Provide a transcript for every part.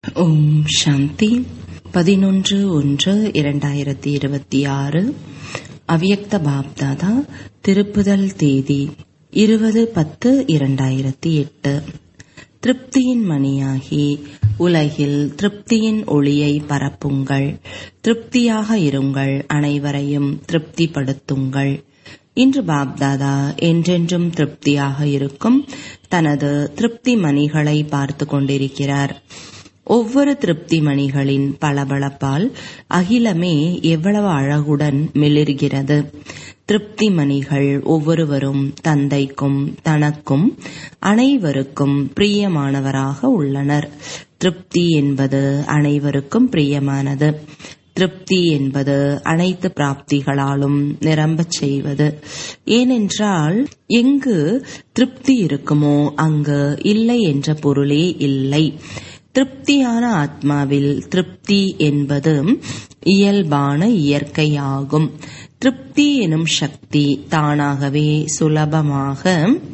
ஓம் சாந்தி பதினொன்று ஒன்று இரண்டாயிரத்தி இருபத்தி ஆறு அவ்யக்த பாப்தாதா திருப்புதல் தேதி இருபது பத்து இரண்டாயிரத்தி எட்டு திருப்தியின் மணியாகி உலகில் திருப்தியின் ஒளியை பரப்புங்கள் திருப்தியாக இருங்கள் அனைவரையும் திருப்திப்படுத்துங்கள் இன்று பாப்தாதா என்றென்றும் திருப்தியாக இருக்கும் தனது திருப்தி மணிகளை பார்த்து கொண்டிருக்கிறார் ஒவ்வொரு திருப்தி மணிகளின் பளபளப்பால் அகிலமே எவ்வளவு அழகுடன் மிளிர்கிறது திருப்தி மணிகள் ஒவ்வொருவரும் தந்தைக்கும் தனக்கும் அனைவருக்கும் பிரியமானவராக உள்ளனர் திருப்தி என்பது அனைவருக்கும் பிரியமானது திருப்தி என்பது அனைத்து பிராப்திகளாலும் நிரம்பச் செய்வது ஏனென்றால் எங்கு திருப்தி இருக்குமோ அங்கு இல்லை என்ற பொருளே இல்லை திருப்தியான ஆத்மாவில் திருப்தி என்பது இயல்பான இயற்கையாகும் திருப்தி எனும் சக்தி தானாகவே சுலபமாக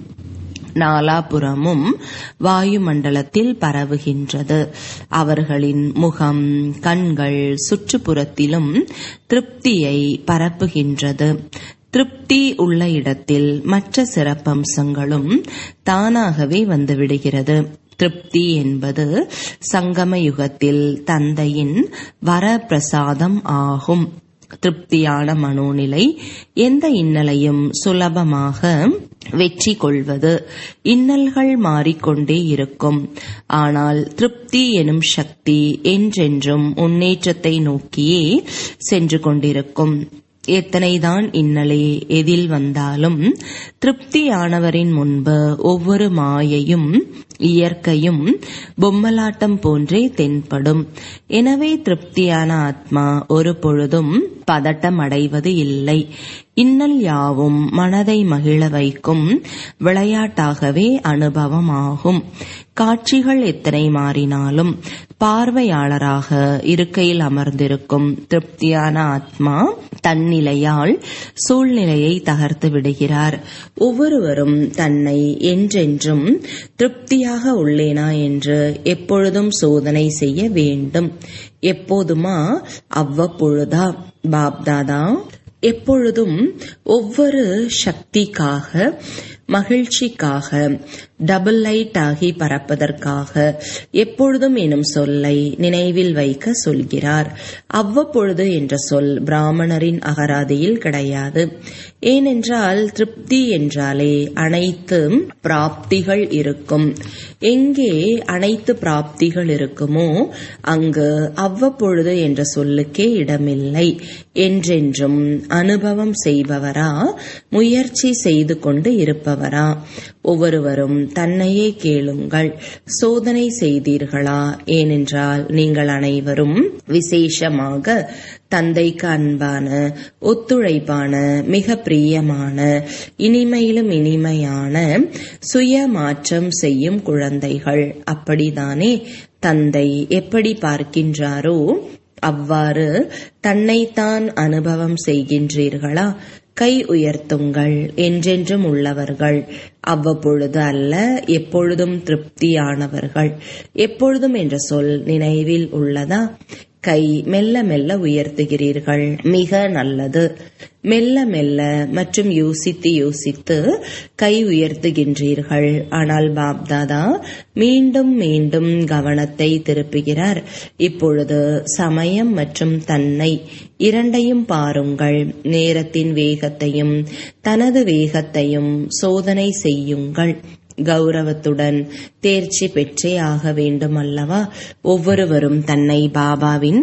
நாலாபுறமும் வாயுமண்டலத்தில் பரவுகின்றது அவர்களின் முகம் கண்கள் சுற்றுப்புறத்திலும் திருப்தியை பரப்புகின்றது திருப்தி உள்ள இடத்தில் மற்ற சிறப்பம்சங்களும் தானாகவே வந்துவிடுகிறது திருப்தி என்பது சங்கம யுகத்தில் தந்தையின் வரப்பிரசாதம் ஆகும் திருப்தியான மனோநிலை எந்த இன்னலையும் சுலபமாக வெற்றி கொள்வது இன்னல்கள் மாறிக்கொண்டே இருக்கும் ஆனால் திருப்தி எனும் சக்தி என்றென்றும் முன்னேற்றத்தை நோக்கியே சென்று கொண்டிருக்கும் எத்தனைதான் இன்னலே எதில் வந்தாலும் திருப்தியானவரின் முன்பு ஒவ்வொரு மாயையும் இயற்கையும் பொம்மலாட்டம் போன்றே தென்படும் எனவே திருப்தியான ஆத்மா ஒரு பொழுதும் பதட்டம் அடைவது இல்லை இன்னல் யாவும் மனதை மகிழ வைக்கும் விளையாட்டாகவே அனுபவமாகும் காட்சிகள் எத்தனை மாறினாலும் பார்வையாளராக இருக்கையில் அமர்ந்திருக்கும் திருப்தியான ஆத்மா தன்னிலையால் சூழ்நிலையை தகர்த்து விடுகிறார் ஒவ்வொருவரும் தன்னை என்றென்றும் திருப்தியாக உள்ளேனா என்று எப்பொழுதும் சோதனை செய்ய வேண்டும் எப்போதுமா அவ்வப்பொழுதா பாப்தாதா எப்பொழுதும் ஒவ்வொரு சக்திக்காக மகிழ்ச்சிக்காக டபுள் லைட் ஆகி பறப்பதற்காக எப்பொழுதும் எனும் சொல்லை நினைவில் வைக்க சொல்கிறார் அவ்வப்பொழுது என்ற சொல் பிராமணரின் அகராதியில் கிடையாது ஏனென்றால் திருப்தி என்றாலே அனைத்து பிராப்திகள் இருக்கும் எங்கே அனைத்து பிராப்திகள் இருக்குமோ அங்கு அவ்வப்பொழுது என்ற சொல்லுக்கே இடமில்லை என்றென்றும் அனுபவம் செய்பவரா முயற்சி செய்து கொண்டு இருப்பவரா ஒவ்வொருவரும் தன்னையே கேளுங்கள் சோதனை செய்தீர்களா ஏனென்றால் நீங்கள் அனைவரும் விசேஷமாக தந்தைக்கு அன்பான ஒத்துழைப்பான மிக பிரியமான இனிமையிலும் இனிமையான சுய மாற்றம் செய்யும் குழந்தைகள் அப்படிதானே தந்தை எப்படி பார்க்கின்றாரோ அவ்வாறு தன்னைத்தான் அனுபவம் செய்கின்றீர்களா கை உயர்த்துங்கள் என்றென்றும் உள்ளவர்கள் அவ்வப்பொழுது அல்ல எப்பொழுதும் திருப்தியானவர்கள் எப்பொழுதும் என்ற சொல் நினைவில் உள்ளதா கை மெல்ல மெல்ல உயர்த்துகிறீர்கள் மிக நல்லது மெல்ல மெல்ல மற்றும் யோசித்து யோசித்து கை உயர்த்துகின்றீர்கள் ஆனால் பாப்தாதா மீண்டும் மீண்டும் கவனத்தை திருப்புகிறார் இப்பொழுது சமயம் மற்றும் தன்னை இரண்டையும் பாருங்கள் நேரத்தின் வேகத்தையும் தனது வேகத்தையும் சோதனை செய்யுங்கள் கௌரவத்துடன் தேர்ச்சி பெற்றே ஆக வேண்டும் அல்லவா ஒவ்வொருவரும் தன்னை பாபாவின்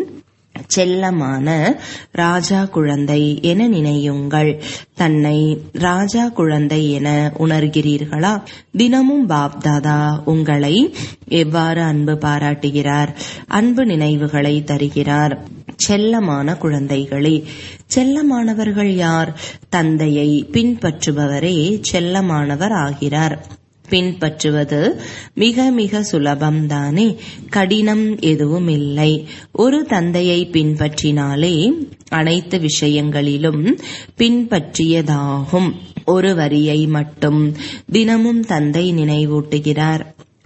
செல்லமான ராஜா குழந்தை என நினையுங்கள் தன்னை ராஜா குழந்தை என உணர்கிறீர்களா தினமும் பாப்தாதா உங்களை எவ்வாறு அன்பு பாராட்டுகிறார் அன்பு நினைவுகளை தருகிறார் செல்லமான குழந்தைகளே செல்லமானவர்கள் யார் தந்தையை பின்பற்றுபவரே செல்லமானவர் ஆகிறார் பின்பற்றுவது மிக மிக சுலபம்தானே கடினம் எதுவும் இல்லை ஒரு தந்தையை பின்பற்றினாலே அனைத்து விஷயங்களிலும் பின்பற்றியதாகும் ஒரு வரியை மட்டும் தினமும் தந்தை நினைவூட்டுகிறார்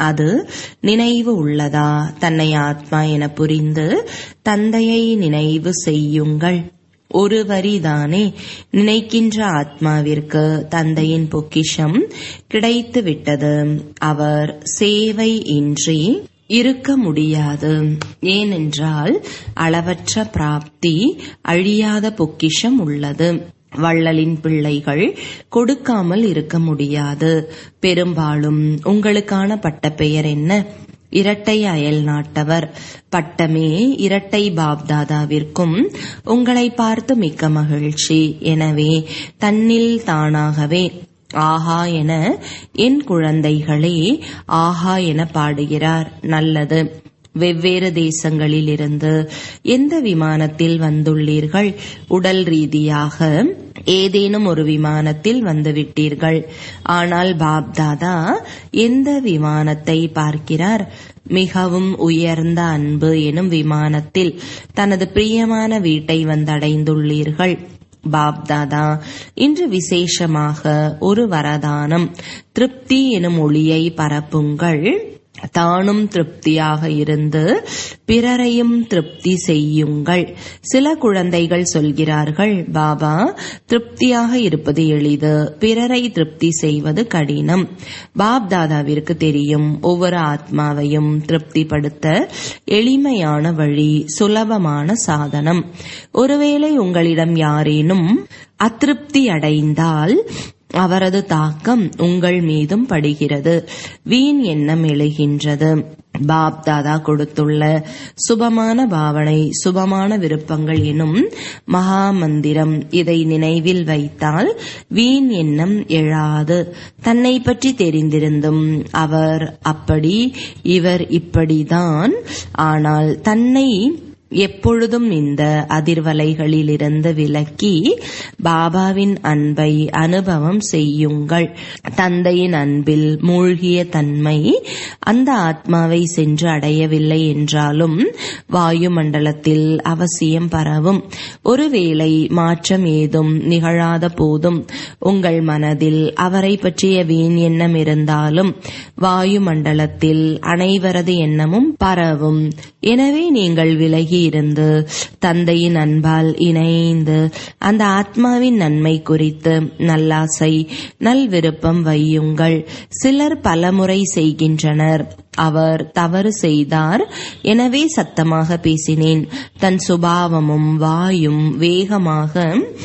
அது நினைவு உள்ளதா தன்னை ஆத்மா என புரிந்து தந்தையை நினைவு செய்யுங்கள் ஒரு வரிதானே நினைக்கின்ற ஆத்மாவிற்கு தந்தையின் பொக்கிஷம் கிடைத்து விட்டது அவர் சேவை இன்றி இருக்க முடியாது ஏனென்றால் அளவற்ற பிராப்தி அழியாத பொக்கிஷம் உள்ளது வள்ளலின் பிள்ளைகள் கொடுக்காமல் இருக்க முடியாது பெரும்பாலும் உங்களுக்கான பட்டப்பெயர் என்ன இரட்டை அயல் நாட்டவர் பட்டமே இரட்டை பாப்தாதாவிற்கும் உங்களை பார்த்து மிக்க மகிழ்ச்சி எனவே தன்னில் தானாகவே ஆஹா என என் குழந்தைகளே ஆஹா என பாடுகிறார் நல்லது வெவ்வேறு தேசங்களில் இருந்து எந்த விமானத்தில் வந்துள்ளீர்கள் உடல் ரீதியாக ஏதேனும் ஒரு விமானத்தில் வந்துவிட்டீர்கள் ஆனால் பாப்தாதா எந்த விமானத்தை பார்க்கிறார் மிகவும் உயர்ந்த அன்பு எனும் விமானத்தில் தனது பிரியமான வீட்டை வந்தடைந்துள்ளீர்கள் பாப்தாதா இன்று விசேஷமாக ஒரு வரதானம் திருப்தி எனும் ஒளியை பரப்புங்கள் தானும் திருப்தியாக இருந்து பிறரையும் திருப்தி செய்யுங்கள் சில குழந்தைகள் சொல்கிறார்கள் பாபா திருப்தியாக இருப்பது எளிது பிறரை திருப்தி செய்வது கடினம் பாப் தாதாவிற்கு தெரியும் ஒவ்வொரு ஆத்மாவையும் திருப்திப்படுத்த எளிமையான வழி சுலபமான சாதனம் ஒருவேளை உங்களிடம் யாரேனும் அதிருப்தி அடைந்தால் அவரது தாக்கம் உங்கள் மீதும் படுகிறது வீண் எண்ணம் எழுகின்றது பாப் தாதா கொடுத்துள்ள சுபமான பாவனை சுபமான விருப்பங்கள் எனும் மகா மந்திரம் இதை நினைவில் வைத்தால் வீண் எண்ணம் எழாது தன்னை பற்றி தெரிந்திருந்தும் அவர் அப்படி இவர் இப்படிதான் ஆனால் தன்னை எப்பொழுதும் இந்த அதிர்வலைகளிலிருந்து விலக்கி பாபாவின் அன்பை அனுபவம் செய்யுங்கள் தந்தையின் அன்பில் மூழ்கிய தன்மை அந்த ஆத்மாவை சென்று அடையவில்லை என்றாலும் வாயுமண்டலத்தில் அவசியம் பரவும் ஒருவேளை மாற்றம் ஏதும் நிகழாத போதும் உங்கள் மனதில் அவரை பற்றிய வீண் எண்ணம் இருந்தாலும் வாயுமண்டலத்தில் அனைவரது எண்ணமும் பரவும் எனவே நீங்கள் விலகி இருந்து தந்தையின் அன்பால் இணைந்து அந்த ஆத்மாவின் நன்மை குறித்து நல்லாசை நல் விருப்பம் வையுங்கள் சிலர் பலமுறை செய்கின்றனர் அவர் தவறு செய்தார் எனவே சத்தமாக பேசினேன் தன் சுபாவமும் வாயும் வேகமாக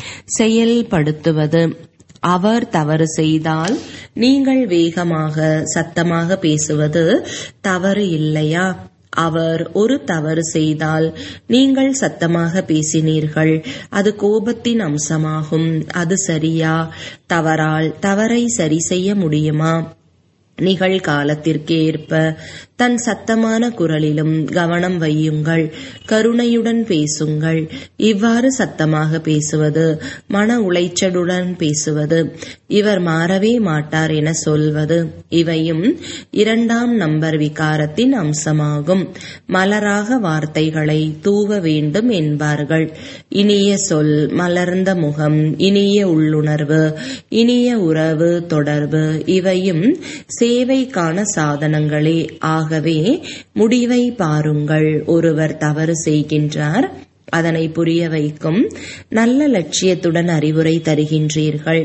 செயல்படுத்துவது அவர் தவறு செய்தால் நீங்கள் வேகமாக சத்தமாக பேசுவது தவறு இல்லையா அவர் ஒரு தவறு செய்தால் நீங்கள் சத்தமாக பேசினீர்கள் அது கோபத்தின் அம்சமாகும் அது சரியா தவறால் தவறை சரி செய்ய முடியுமா நிகழ்காலத்திற்கு ஏற்ப தன் சத்தமான குரலிலும் கவனம் வையுங்கள் கருணையுடன் பேசுங்கள் இவ்வாறு சத்தமாக பேசுவது மன உளைச்சலுடன் பேசுவது இவர் மாறவே மாட்டார் என சொல்வது இவையும் இரண்டாம் நம்பர் விகாரத்தின் அம்சமாகும் மலராக வார்த்தைகளை தூவ வேண்டும் என்பார்கள் இனிய சொல் மலர்ந்த முகம் இனிய உள்ளுணர்வு இனிய உறவு தொடர்பு இவையும் சேவைக்கான சாதனங்களே ஆகவே முடிவை பாருங்கள் ஒருவர் தவறு செய்கின்றார் அதனை புரிய வைக்கும் நல்ல லட்சியத்துடன் அறிவுரை தருகின்றீர்கள்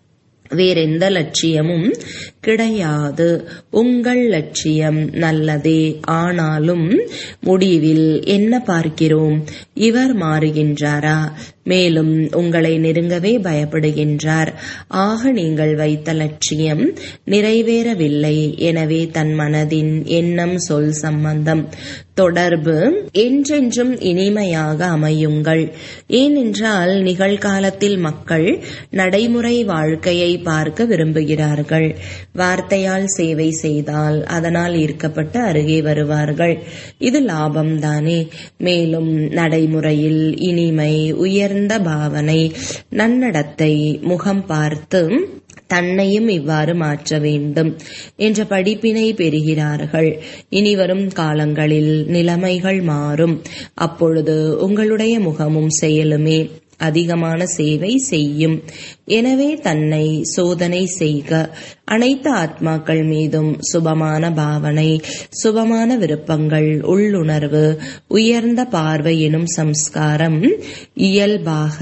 வேறெந்த லட்சியமும் கிடையாது உங்கள் லட்சியம் நல்லதே ஆனாலும் முடிவில் என்ன பார்க்கிறோம் இவர் மாறுகின்றாரா மேலும் உங்களை நெருங்கவே பயப்படுகின்றார் ஆக நீங்கள் வைத்த லட்சியம் நிறைவேறவில்லை எனவே தன் மனதின் எண்ணம் சொல் சம்பந்தம் தொடர்பு என்றென்றும் இனிமையாக அமையுங்கள் ஏனென்றால் நிகழ்காலத்தில் மக்கள் நடைமுறை வாழ்க்கையை பார்க்க விரும்புகிறார்கள் வார்த்தையால் சேவை செய்தால் அதனால் ஈர்க்கப்பட்டு அருகே வருவார்கள் இது லாபம்தானே மேலும் நடைமுறையில் இனிமை உயர்ந்த பாவனை நன்னடத்தை முகம் பார்த்து தன்னையும் இவ்வாறு மாற்ற வேண்டும் என்ற படிப்பினை பெறுகிறார்கள் இனி வரும் காலங்களில் நிலைமைகள் மாறும் அப்பொழுது உங்களுடைய முகமும் செயலுமே அதிகமான சேவை செய்யும் எனவே தன்னை சோதனை செய்க அனைத்து ஆத்மாக்கள் மீதும் சுபமான பாவனை சுபமான விருப்பங்கள் உள்ளுணர்வு உயர்ந்த பார்வை எனும் சம்ஸ்காரம் இயல்பாக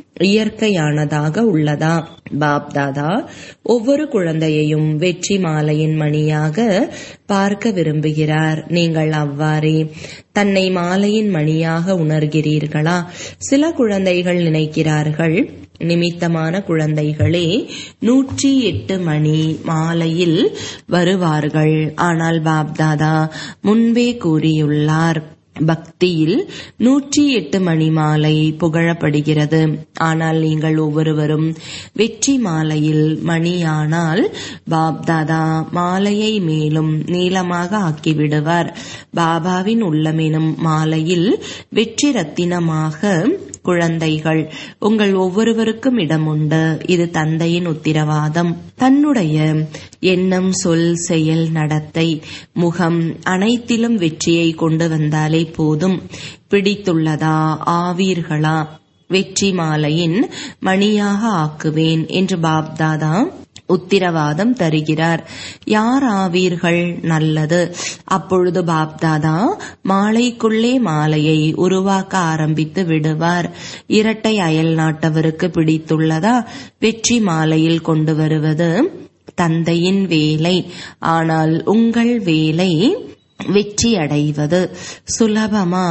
இயற்கையானதாக உள்ளதா பாப்தாதா ஒவ்வொரு குழந்தையையும் வெற்றி மாலையின் மணியாக பார்க்க விரும்புகிறார் நீங்கள் அவ்வாறே தன்னை மாலையின் மணியாக உணர்கிறீர்களா சில குழந்தைகள் நினைக்கிறார்கள் நிமித்தமான குழந்தைகளே நூற்றி எட்டு மணி மாலையில் வருவார்கள் ஆனால் பாப்தாதா முன்பே கூறியுள்ளார் பக்தியில் நூற்றி எட்டு மணி மாலை புகழப்படுகிறது ஆனால் நீங்கள் ஒவ்வொருவரும் வெற்றி மாலையில் மணியானால் பாப்தாதா மாலையை மேலும் நீளமாக ஆக்கிவிடுவார் பாபாவின் உள்ளமெனும் மாலையில் வெற்றி ரத்தினமாக குழந்தைகள் உங்கள் ஒவ்வொருவருக்கும் இடம் உண்டு இது தந்தையின் உத்திரவாதம் தன்னுடைய எண்ணம் சொல் செயல் நடத்தை முகம் அனைத்திலும் வெற்றியை கொண்டு வந்தாலே போதும் பிடித்துள்ளதா ஆவீர்களா வெற்றி மாலையின் மணியாக ஆக்குவேன் என்று பாப்தாதா உத்திரவாதம் தருகிறார் யார் ஆவீர்கள் நல்லது அப்பொழுது பாப்தாதா மாலைக்குள்ளே மாலையை உருவாக்க ஆரம்பித்து விடுவார் இரட்டை அயல் நாட்டவருக்கு பிடித்துள்ளதா வெற்றி மாலையில் கொண்டு வருவது தந்தையின் வேலை ஆனால் உங்கள் வேலை வெற்றி அடைவது சுலபமா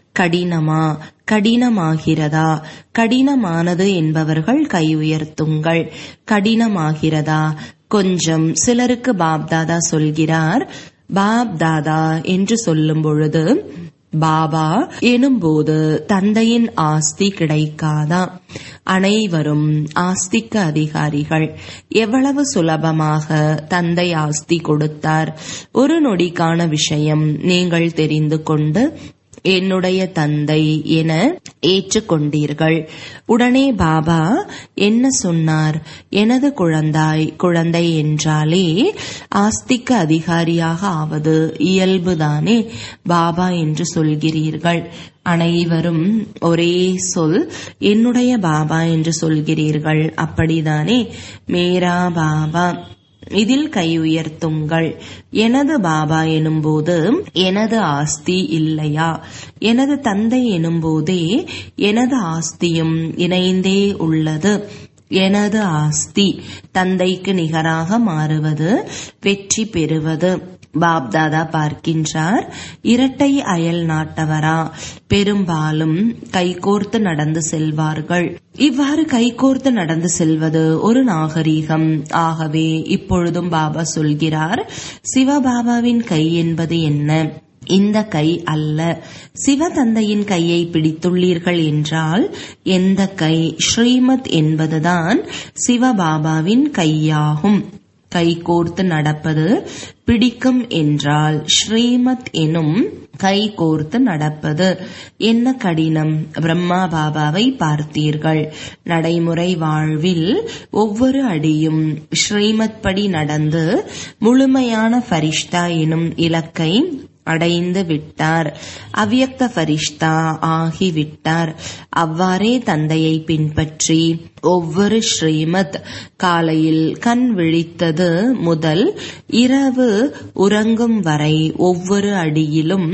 கடினமா கடினமாகிறதா கடினமானது என்பவர்கள் கை உயர்த்துங்கள் கடினமாகிறதா கொஞ்சம் சிலருக்கு பாப்தாதா சொல்கிறார் பாப்தாதா என்று சொல்லும் பொழுது பாபா எனும்போது தந்தையின் ஆஸ்தி கிடைக்காதா அனைவரும் ஆஸ்திக்கு அதிகாரிகள் எவ்வளவு சுலபமாக தந்தை ஆஸ்தி கொடுத்தார் ஒரு நொடிக்கான விஷயம் நீங்கள் தெரிந்து கொண்டு என்னுடைய தந்தை என ஏற்றுக்கொண்டீர்கள் உடனே பாபா என்ன சொன்னார் எனது குழந்தாய் குழந்தை என்றாலே ஆஸ்திக்கு அதிகாரியாக ஆவது இயல்புதானே பாபா என்று சொல்கிறீர்கள் அனைவரும் ஒரே சொல் என்னுடைய பாபா என்று சொல்கிறீர்கள் அப்படிதானே மேரா பாபா இதில் கை உயர்த்துங்கள் எனது பாபா எனும்போது எனது ஆஸ்தி இல்லையா எனது தந்தை எனும்போதே எனது ஆஸ்தியும் இணைந்தே உள்ளது எனது ஆஸ்தி தந்தைக்கு நிகராக மாறுவது வெற்றி பெறுவது பாப்தாதா பார்க்கின்றார் இரட்டை அயல் நாட்டவரா பெரும்பாலும் கைகோர்த்து நடந்து செல்வார்கள் இவ்வாறு கைகோர்த்து நடந்து செல்வது ஒரு நாகரீகம் ஆகவே இப்பொழுதும் பாபா சொல்கிறார் சிவபாபாவின் கை என்பது என்ன இந்த கை அல்ல சிவதந்தையின் கையை பிடித்துள்ளீர்கள் என்றால் எந்த கை ஸ்ரீமத் என்பதுதான் சிவபாபாவின் கையாகும் கை கோர்த்து நடப்பது பிடிக்கும் என்றால் ஸ்ரீமத் எனும் கை கோர்த்து நடப்பது என்ன கடினம் பிரம்மா பாபாவை பார்த்தீர்கள் நடைமுறை வாழ்வில் ஒவ்வொரு அடியும் ஸ்ரீமத் படி நடந்து முழுமையான ஃபரிஷ்தா எனும் இலக்கை அடைந்து விட்டார் அவ்யக்த ஃபரிஷ்தா ஆகிவிட்டார் அவ்வாறே தந்தையை பின்பற்றி ஒவ்வொரு ஸ்ரீமத் காலையில் கண் விழித்தது முதல் இரவு உறங்கும் வரை ஒவ்வொரு அடியிலும்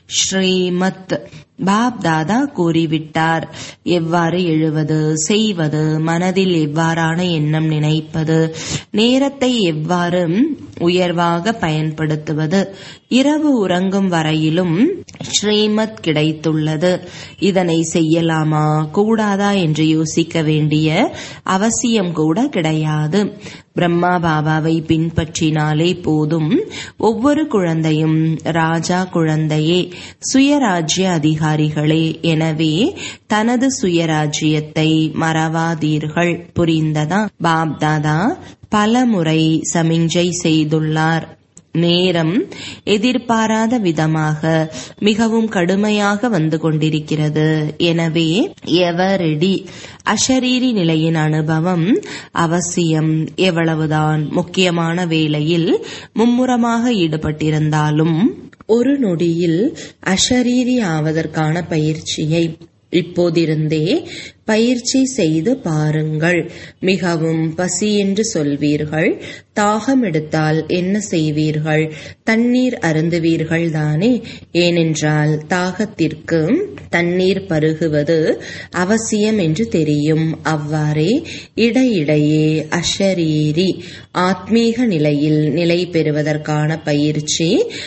ஸ்ரீமத் பாப் தாதா கூறிவிட்டார் எவ்வாறு எழுவது செய்வது மனதில் எவ்வாறான எண்ணம் நினைப்பது நேரத்தை எவ்வாறு உயர்வாக பயன்படுத்துவது இரவு உறங்கும் வரையிலும் ஸ்ரீமத் கிடைத்துள்ளது இதனை செய்யலாமா கூடாதா என்று யோசிக்க வேண்டிய அவசியம் கூட கிடையாது பிரம்மா பாபாவை பின்பற்றினாலே போதும் ஒவ்வொரு குழந்தையும் ராஜா குழந்தையே சுயராஜ்ய அதிகாரிகளே எனவே தனது சுயராஜ்யத்தை மறவாதீர்கள் புரிந்ததா பாப்தாதா பல முறை சமிஞ்சை செய்துள்ளார் நேரம் எதிர்பாராத விதமாக மிகவும் கடுமையாக வந்து கொண்டிருக்கிறது எனவே எவரெடி அஷரீரி நிலையின் அனுபவம் அவசியம் எவ்வளவுதான் முக்கியமான வேளையில் மும்முரமாக ஈடுபட்டிருந்தாலும் ஒரு நொடியில் அஷரீரி ஆவதற்கான பயிற்சியை இப்போதிருந்தே பயிற்சி செய்து பாருங்கள் மிகவும் பசி என்று சொல்வீர்கள் தாகம் எடுத்தால் என்ன செய்வீர்கள் தண்ணீர் அருந்துவீர்கள் தானே ஏனென்றால் தாகத்திற்கு தண்ணீர் பருகுவது அவசியம் என்று தெரியும் அவ்வாறே இடையிடையே அஷரீரி ஆத்மீக நிலையில் நிலை பெறுவதற்கான பயிற்சி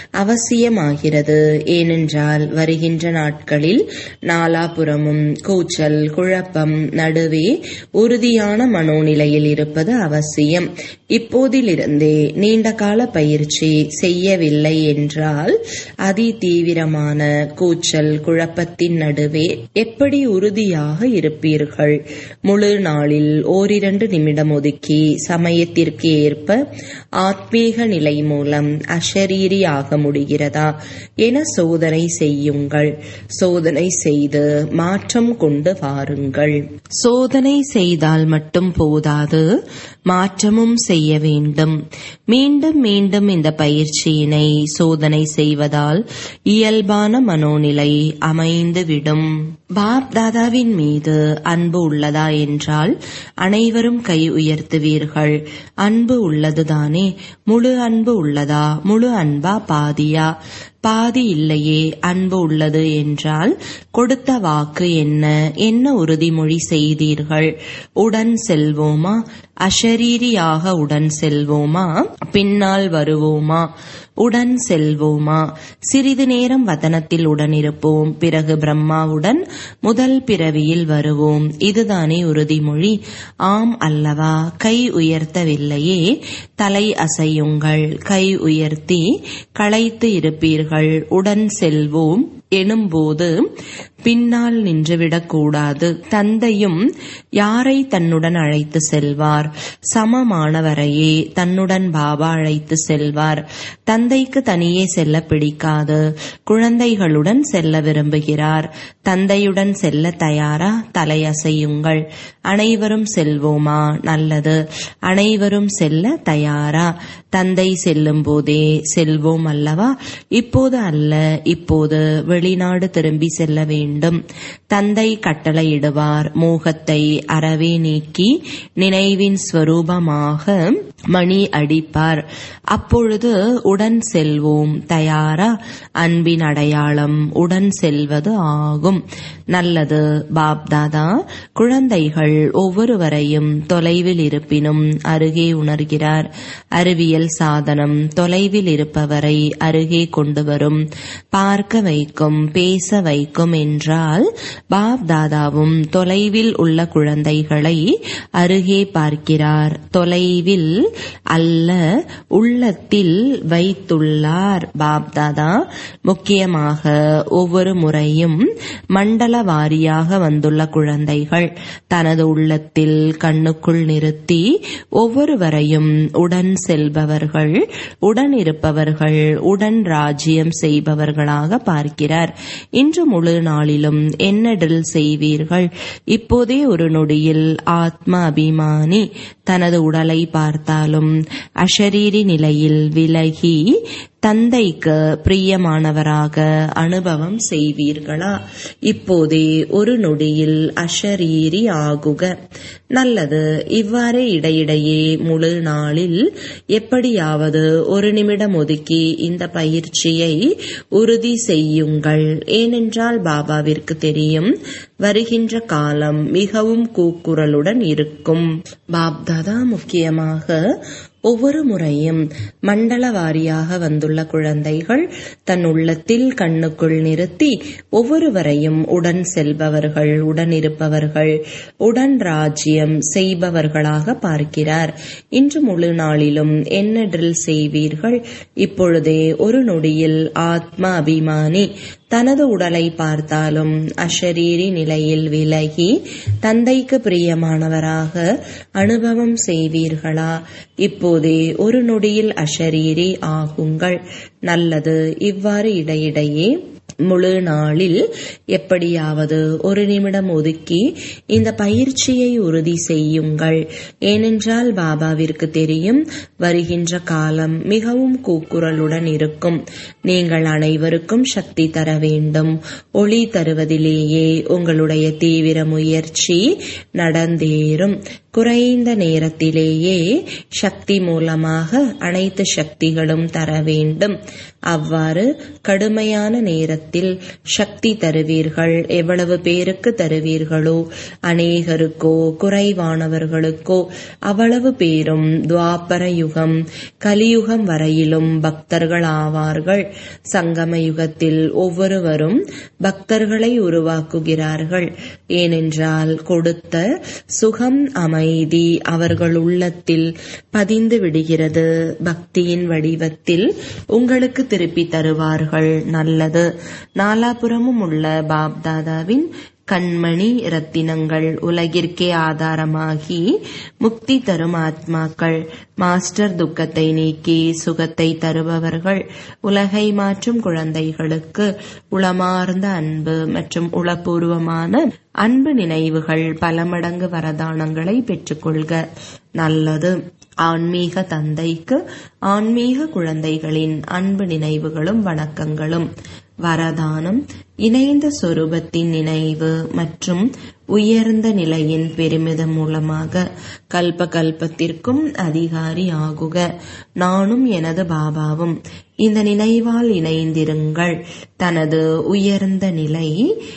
அவசியமாகிறது ஏனென்றால் வருகின்ற நாட்களில் நாலாபுறமும் கூச்சல் குழப்பம் நடுவே உறுதியான மனோநிலையில் இருப்பது அவசியம் இப்போதிலிருந்தே நீண்டகால பயிற்சி செய்யவில்லை என்றால் அதி தீவிரமான கூச்சல் குழப்பத்தின் நடுவே எப்படி உறுதியாக இருப்பீர்கள் முழு நாளில் ஓரிரண்டு நிமிடம் ஒதுக்கி சமயத்திற்கு ஏற்ப ஆத்மீக நிலை மூலம் அஷரீரியாக முடிகிறதா என சோதனை செய்யுங்கள் சோதனை செய்து மாற்றம் கொண்டு வாருங்கள் சோதனை செய்தால் மட்டும் போதாது மாற்றமும் செய்ய வேண்டும் மீண்டும் மீண்டும் இந்த பயிற்சியினை சோதனை செய்வதால் இயல்பான மனோநிலை அமைந்துவிடும் பாப் தாதாவின் மீது அன்பு உள்ளதா என்றால் அனைவரும் கை உயர்த்துவீர்கள் அன்பு உள்ளதுதானே முழு அன்பு உள்ளதா முழு அன்பா பாதியா பாதி இல்லையே அன்பு உள்ளது என்றால் கொடுத்த வாக்கு என்ன என்ன உறுதிமொழி செய்தீர்கள் உடன் செல்வோமா அஷரீரியாக உடன் செல்வோமா பின்னால் வருவோமா உடன் செல்வோமா சிறிது நேரம் வதனத்தில் உடன் இருப்போம் பிறகு பிரம்மாவுடன் முதல் பிறவியில் வருவோம் இதுதானே உறுதிமொழி ஆம் அல்லவா கை உயர்த்தவில்லையே தலை அசையுங்கள் கை உயர்த்தி களைத்து இருப்பீர்கள் உடன் செல்வோம் எனும்போது பின்னால் நின்றுவிடக்கூடாது தந்தையும் யாரை தன்னுடன் அழைத்து செல்வார் சமமானவரையே தன்னுடன் பாபா அழைத்து செல்வார் தந்தைக்கு தனியே செல்ல பிடிக்காது குழந்தைகளுடன் செல்ல விரும்புகிறார் தந்தையுடன் செல்ல தயாரா தலையசையுங்கள் அனைவரும் செல்வோமா நல்லது அனைவரும் செல்ல தயாரா தந்தை செல்லும் போதே செல்வோம் அல்லவா இப்போது அல்ல இப்போது வெளிநாடு திரும்பி செல்ல வேண்டும் தந்தை கட்டளையிடுவார் மோகத்தை அறவே நீக்கி நினைவின் ஸ்வரூபமாக மணி அடிப்பார் அப்பொழுது உடன் செல்வோம் தயாரா அன்பின் அடையாளம் உடன் செல்வது ஆகும் நல்லது பாப்தாதா குழந்தைகள் ஒவ்வொருவரையும் தொலைவில் இருப்பினும் அருகே உணர்கிறார் அறிவியல் சாதனம் தொலைவில் இருப்பவரை அருகே கொண்டு வரும் பார்க்க வைக்கும் பேச வைக்கும் என்றால் பாப் தாதாவும் தொலைவில் உள்ள குழந்தைகளை அருகே பார்க்கிறார் தொலைவில் அல்ல உள்ளத்தில் வைத்துள்ளார் பாப் தாதா முக்கியமாக ஒவ்வொரு முறையும் மண்டல வாரியாக வந்துள்ள குழந்தைகள் தனது உள்ளத்தில் கண்ணுக்குள் நிறுத்தி ஒவ்வொருவரையும் உடன் செல்பவர்கள் உடன் இருப்பவர்கள் உடன் ராஜ்யம் செய்பவர்களாக பார்க்கிறார் இன்று முழு நாளிலும் என்ன ட்ரில் செய்வீர்கள் இப்போதே ஒரு நொடியில் ஆத்ம அபிமானி தனது உடலை பார்த்தாலும் அஷரீரி நிலையில் விலகி தந்தைக்கு பிரியமானவராக அனுபவம் செய்வீர்களா இப்போதே ஒரு நொடியில் அஷரீரி ஆகுக நல்லது இவ்வாறே இடையிடையே முழு நாளில் எப்படியாவது ஒரு நிமிடம் ஒதுக்கி இந்த பயிற்சியை உறுதி செய்யுங்கள் ஏனென்றால் பாபாவிற்கு தெரியும் வருகின்ற காலம் மிகவும் கூக்குரலுடன் இருக்கும் பாப்தாதா முக்கியமாக ஒவ்வொரு முறையும் மண்டல வாரியாக வந்துள்ள குழந்தைகள் தன் உள்ளத்தில் கண்ணுக்குள் நிறுத்தி ஒவ்வொருவரையும் உடன் செல்பவர்கள் உடன் இருப்பவர்கள் உடன் ராஜ்யம் செய்பவர்களாக பார்க்கிறார் இன்று முழு நாளிலும் என்ன ட்ரில் செய்வீர்கள் இப்பொழுதே ஒரு நொடியில் ஆத்ம அபிமானி தனது உடலை பார்த்தாலும் அஷரீரி நிலையில் விலகி தந்தைக்கு பிரியமானவராக அனுபவம் செய்வீர்களா இப்போதே ஒரு நொடியில் அஷரீரி ஆகுங்கள் நல்லது இவ்வாறு இடையிடையே முழு நாளில் எப்படியாவது ஒரு நிமிடம் ஒதுக்கி இந்த பயிற்சியை உறுதி செய்யுங்கள் ஏனென்றால் பாபாவிற்கு தெரியும் வருகின்ற காலம் மிகவும் கூக்குரலுடன் இருக்கும் நீங்கள் அனைவருக்கும் சக்தி தர வேண்டும் ஒளி தருவதிலேயே உங்களுடைய தீவிர முயற்சி நடந்தேறும் குறைந்த நேரத்திலேயே சக்தி மூலமாக அனைத்து சக்திகளும் தர வேண்டும் அவ்வாறு கடுமையான நேரத்தில் சக்தி தருவீர்கள் எவ்வளவு பேருக்கு தருவீர்களோ அநேகருக்கோ குறைவானவர்களுக்கோ அவ்வளவு பேரும் துவாபர யுகம் கலியுகம் வரையிலும் பக்தர்கள் ஆவார்கள் சங்கம யுகத்தில் ஒவ்வொருவரும் பக்தர்களை உருவாக்குகிறார்கள் ஏனென்றால் கொடுத்த சுகம் அமைதி அவர்கள் உள்ளத்தில் பதிந்து விடுகிறது பக்தியின் வடிவத்தில் உங்களுக்கு திருப்பி தருவார்கள் நல்லது நாலாபுறமும் உள்ள பாப்தாதாவின் கண்மணி ரத்தினங்கள் உலகிற்கே ஆதாரமாகி முக்தி தரும் ஆத்மாக்கள் மாஸ்டர் துக்கத்தை நீக்கி சுகத்தை தருபவர்கள் உலகை மாற்றும் குழந்தைகளுக்கு உளமார்ந்த அன்பு மற்றும் உளப்பூர்வமான அன்பு நினைவுகள் பல மடங்கு வரதானங்களை பெற்றுக்கொள்க நல்லது ஆன்மீக தந்தைக்கு ஆன்மீக குழந்தைகளின் அன்பு நினைவுகளும் வணக்கங்களும் வரதானம் இணைந்த சொரூபத்தின் நினைவு மற்றும் உயர்ந்த நிலையின் பெருமிதம் மூலமாக கல்ப கல்பத்திற்கும் அதிகாரி ஆகுக நானும் எனது பாபாவும் இந்த நினைவால் இணைந்திருங்கள் தனது உயர்ந்த நிலை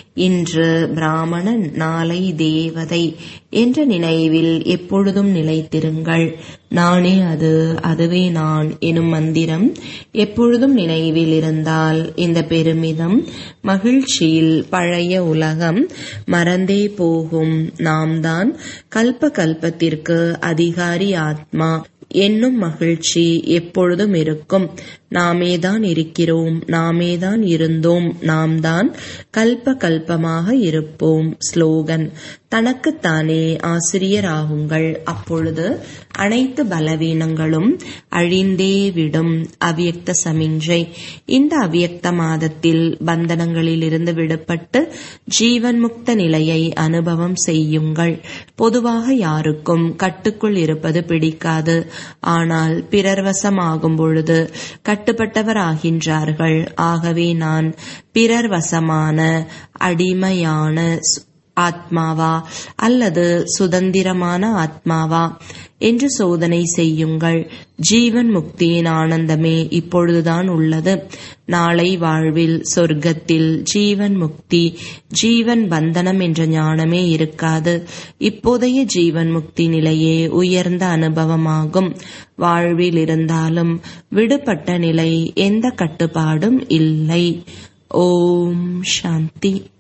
இன்று பிராமணன் நாளை தேவதை என்ற நினைவில் எப்பொழுதும் நிலைத்திருங்கள் நானே அது அதுவே நான் எனும் மந்திரம் எப்பொழுதும் நினைவில் இருந்தால் இந்த பெருமிதம் மகிழ்ச்சியில் பழைய உலகம் மறந்தே போகும் நாம் தான் கல்ப கல்பத்திற்கு அதிகாரி ஆத்மா என்னும் மகிழ்ச்சி எப்பொழுதும் இருக்கும் நாமேதான் இருக்கிறோம் நாமேதான் இருந்தோம் நாம் தான் கல்ப கல்பமாக இருப்போம் ஸ்லோகன் தனக்குத்தானே ஆசிரியராகுங்கள் அப்பொழுது அனைத்து பலவீனங்களும் அழிந்தே விடும் அவ்யக்த சமிஞ்சை இந்த அவ்யக்த மாதத்தில் பந்தனங்களில் இருந்து விடுபட்டு ஜீவன் முக்த நிலையை அனுபவம் செய்யுங்கள் பொதுவாக யாருக்கும் கட்டுக்குள் இருப்பது பிடிக்காது ஆனால் பிறர் வசமாகும் பொழுது கட்டுப்பட்டவர் ஆகின்றார்கள் ஆகவே நான் பிறர் வசமான அடிமையான ஆத்மாவா அல்லது சுதந்திரமான ஆத்மாவா என்று சோதனை செய்யுங்கள் ஜீவன் முக்தியின் ஆனந்தமே இப்பொழுதுதான் உள்ளது நாளை வாழ்வில் சொர்க்கத்தில் ஜீவன் முக்தி ஜீவன் பந்தனம் என்ற ஞானமே இருக்காது இப்போதைய ஜீவன் முக்தி நிலையே உயர்ந்த அனுபவமாகும் வாழ்வில் இருந்தாலும் விடுபட்ட நிலை எந்த கட்டுப்பாடும் இல்லை ஓம் சாந்தி